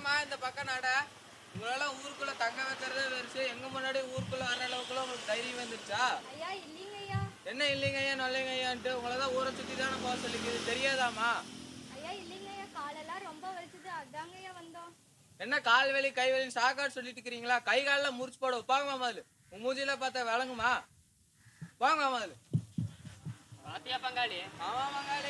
வாங்கம்மா இந்த பக்கம் நட உங்களெல்லாம் ஊருக்குள்ள தங்க வைக்கிறதே பெருசு எங்க முன்னாடி ஊருக்குள்ள வர அளவுக்குள்ள உங்களுக்கு தைரியம் வந்துருச்சா ஐயா இல்லைங்க ஐயா என்ன இல்லைங்க ஐயா நல்லைங்க ஐயான்ட்டு உங்களை தான் ஊரை சுத்தி தானே போக சொல்லிக்குது தெரியாதாமா ஐயா இல்லைங்க ஐயா காலெல்லாம் ரொம்ப வலிச்சது அதாங்க ஐயா வந்தோம் என்ன கால் வலி கை வலி சாக்காடு சொல்லிட்டு இருக்கிறீங்களா கை காலில் முறிச்சு போட வைப்பாங்கம்மா முதல்ல உன் மூஞ்சில பார்த்தா விளங்குமா வாங்க முதல்ல பாத்தியா பங்காளி ஆமா மங்காளி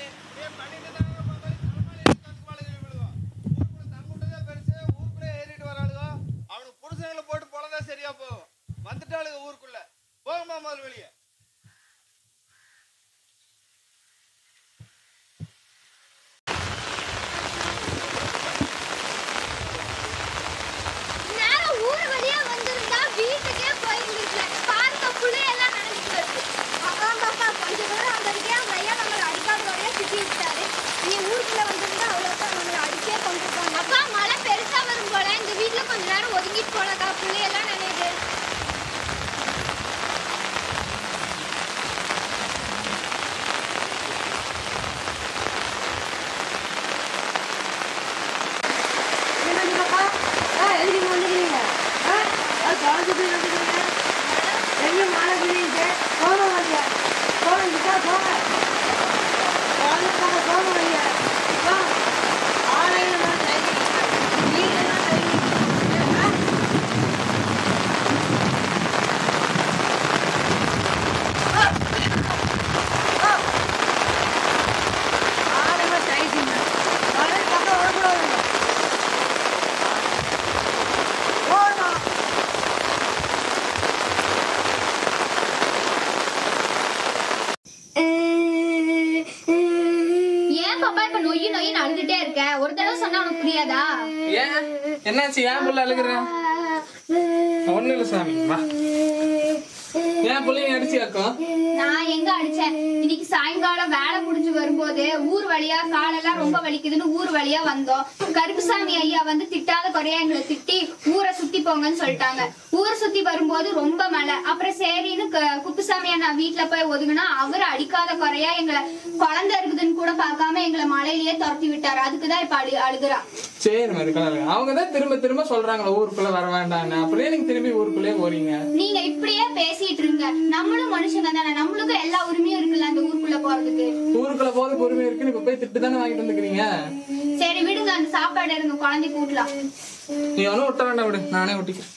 அவனுக்கு புருஷங்களை போட்டு பொழந்தா சரியா போகும் வந்துட்டாளுங்க ஊருக்குள்ள போகமா முதல் வெளியே நேரம் ஊர் வழியா வந்திருந்தா வீட்டுக்கே போயிருந்துருக்கல பாருங்க புள்ளையெல்லாம் நினைச்சிட்டு வருது அதான் பாப்பா கொஞ்ச நேரம் அங்க இருக்கே அந்த ஐயா நம்மளை அடிக்காத வரையா திட்டி விட்டாரு நீ ஊருக்குள்ள வந்திருந்தா அவ்வளோதான் நம்மளை அடிச்சே கொண்டிருக்காங்க அப்பா மழை பெருசா வரும் போல இந்த வீட்டுல கொஞ்ச நேரம் ஒதுங்கிட்டு போலக்கா புள்ளையெல்லாம் நினைது ஏன் பாப்பா இப்ப நொய்யு நொய்யின்னு அழுதுட்டே இருக்க ஒரு தடவை சொன்னா உனக்கு புரியாதா ஏன் என்னாச்சு ஏன் புள்ள அழுகுறேன் ஒண்ணு இல்ல சாமி வா ஏன் பிள்ளைங்க அடிச்சியாக்கும் நான் எங்க அடிச்சேன் இன்னைக்கு சாயங்காலம் வேலை முடிஞ்சு வரும்போது ஊர் வழியா காலெல்லாம் ரொம்ப வலிக்குதுன்னு ஊர் வழியா வந்தோம் கருப்புசாமி ஐயா வந்து திட்டாத குறையா எங்களை திட்டி ஊரை சுத்தி போங்கன்னு சொல்லிட்டாங்க ஊரை சுத்தி வரும்போது ரொம்ப மழை அப்புறம் சரின்னு க- குப்புசாமி அண்ணா வீட்டுல போய் ஒதுங்குனா அவர் அடிக்காத குறையா எங்களை குழந்தை இருக்குதுன்னு கூட பார்க்காம எங்களை மழையிலேயே துரத்தி விட்டாரு அதுக்குதான் இப்ப அழு அழுகுறா சரி மறுக்கலாம் அவங்க தான் திரும்ப திரும்ப சொல்றாங்க ஊருக்குள்ள வர வேண்டாம்னு அப்படியே நீங்க திரும்பி ஊருக்குள்ளே போறீங்க நீங்க இப்படியே பேசிட்டு இருங்க நம்மளும் மனுஷங்க தானே நம்மளுக்கும் எல்லா உரிமையும் இருக்குல்ல அந்த ஊருக்குள்ள போறதுக்கு ஊருக்குள்ள போது பொறுமை இருக்குன்னு இப்ப போய் திட்டு தானே வாங்கிட்டு வந்துக்கிறீங்க சரி விடுங்க அந்த சாப்பாடு எடுங்க குழந்தை கூட்டலாம் நீ ஒன்னும் ஒட்ட வேண்டாம் விடு நானே ஒட்டிக்கிறேன்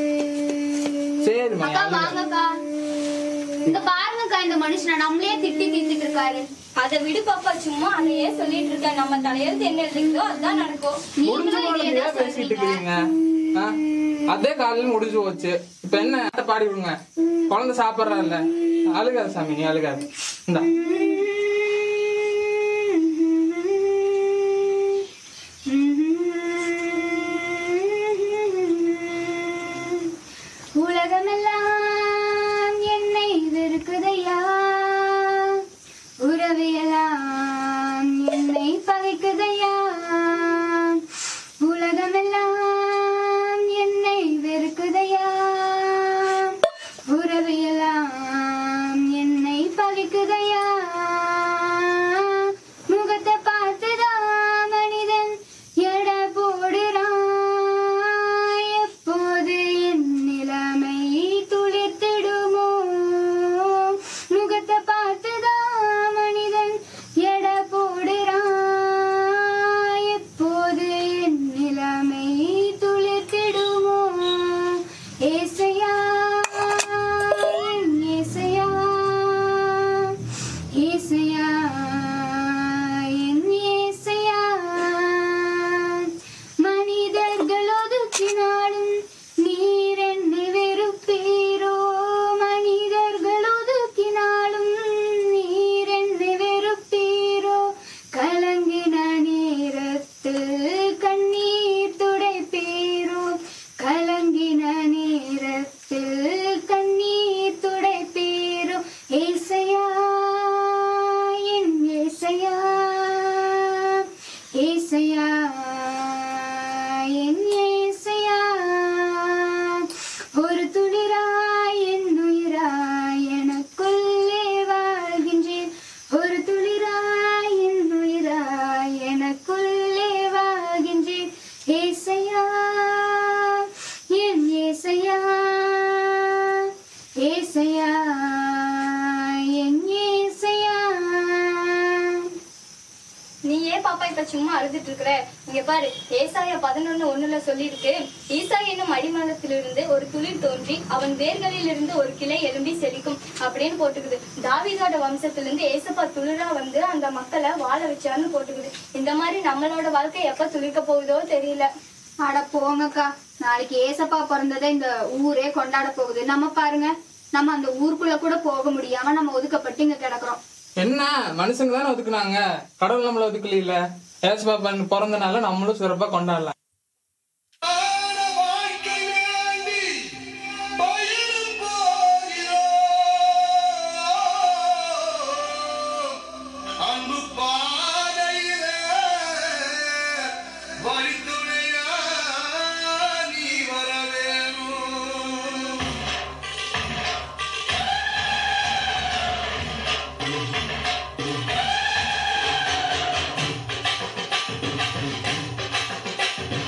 சரிம்மா அக்கா வாங்கக்கா இந்த பாருங்கக்கா இந்த மனுஷனை நம்மளே திட்டி தீர்த்துட்டு இருக்காரு அதை விடு பாப்பா சும்மா அதையே சொல்லிட்டு இருக்க நம்ம தலையெழுத்து என்ன எழுதிங்களோ அதுதான் நடக்கும் முடிஞ்ச நீங்களும் போல இதே ஏன் தான் பேசிட்டு சொல்றீங்க இருக்கிறீங்க ஆ? அதே காலையில முடிஞ்சு போச்சு இப்ப என்ன ஆட்ட பாடி விடுங்க குழந்தை சாப்பிடுறான்ல அழுகாத சாமி நீ அழுகாத இந்தா உலகமெல்லாம் என்னை வெறுக்குதையா உறவியெல்லாம் என்னை பகைக்குதையா உலகமெல்லாம் என்னை வெறுக்குதையா உறவியெல்லாம் என்னை பகைக்குதையா முகத்தை பார்த்துதான் மனிதன் எட போடுறான் எப்போது என் நிலைமை துளிர்த்திடுமோ முகத்தை பார்த்துதான் மனிதன் எட போடுறான் எப்போது என் நிலைமை துளிர்த்திடுமோ ஏசையா என் ஏசையா ஏப்பா இப்ப சும்மா அழுதுட்டு இருக்கிற இங்க பாரு ஏசாயா பதினொன்னு ஒண்ணுல சொல்லியிருக்கு ஈசா என்னும் அடிமரத்திலிருந்து ஒரு துளிர் தோன்றி அவன் வேர்களில் இருந்து ஒரு கிளை எழும்பி செழிக்கும் அப்படின்னு போட்டுக்குது தாவீதோட வம்சத்திலிருந்து ஏசப்பா துளிரா வந்து அந்த மக்களை வாழ வச்சாருன்னு போட்டுக்குது இந்த மாதிரி நம்மளோட வாழ்க்கை எப்ப துளிர்க்க போகுதோ தெரியல அட போங்கக்கா நாளைக்கு ஏசப்பா பிறந்ததை இந்த ஊரே கொண்டாட போகுது நம்ம பாருங்க நம்ம அந்த ஊருக்குள்ள கூட போக முடியாம நம்ம ஒதுக்கப்பட்டு இங்க கிடக்குறோம் என்ன மனுஷங்க தானே ஒதுக்குனாங்க கடவுள் நம்மள ஒதுக்கல ஏசுபா பண்ண பிறந்தனால நம்மளும் சிறப்பா கொண்டாடலாம் வாழ்க்கை வேண்டி பயணம் போகிறோம். அன்பு பாதையிலே வழித்துணையா நீ வர வேணும் ஏ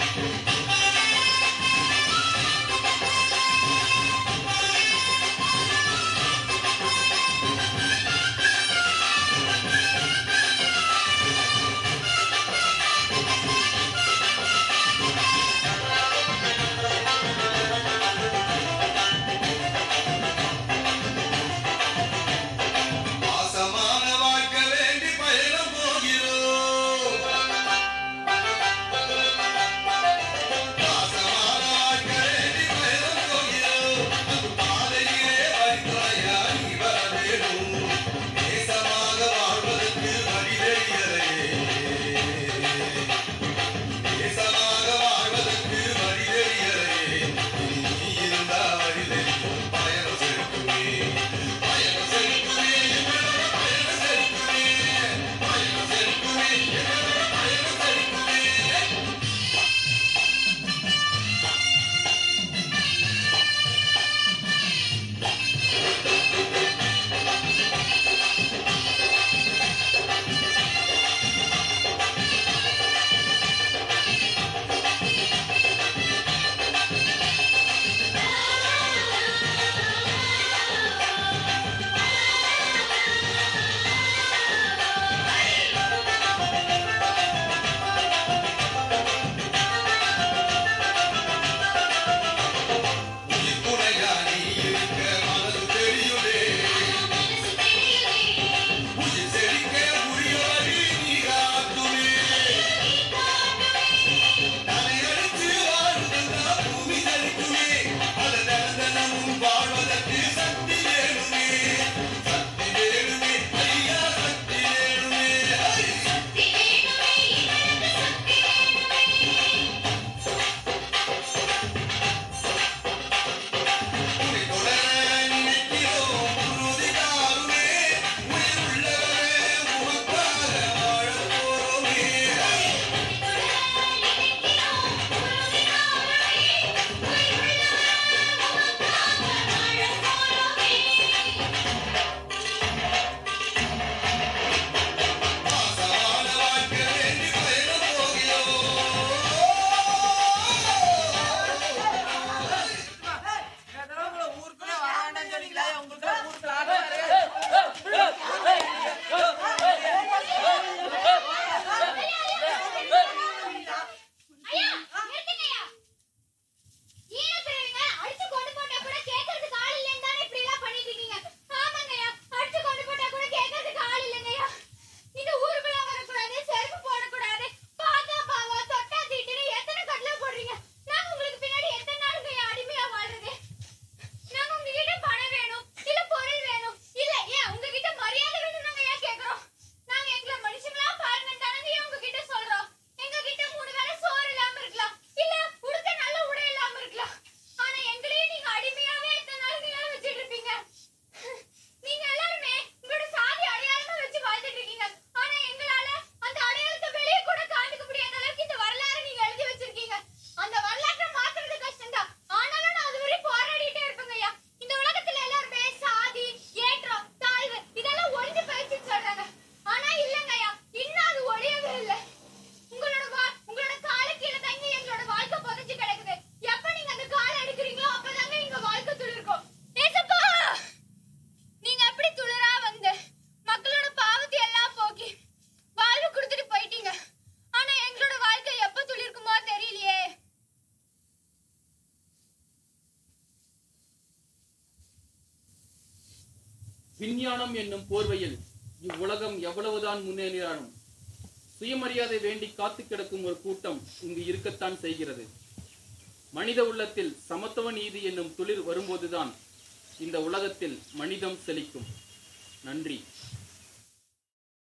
விஞ்ஞானம் என்னும் போர்வையில் இவ்வுலகம் எவ்வளவுதான் முன்னேறினாலும் சுயமரியாதை வேண்டி காத்து கிடக்கும் ஒரு கூட்டம் இங்கு இருக்கத்தான் செய்கிறது மனித உள்ளத்தில் சமத்துவ நீதி என்னும் துளிர் வரும்போதுதான் இந்த உலகத்தில் மனிதம் செழிக்கும் நன்றி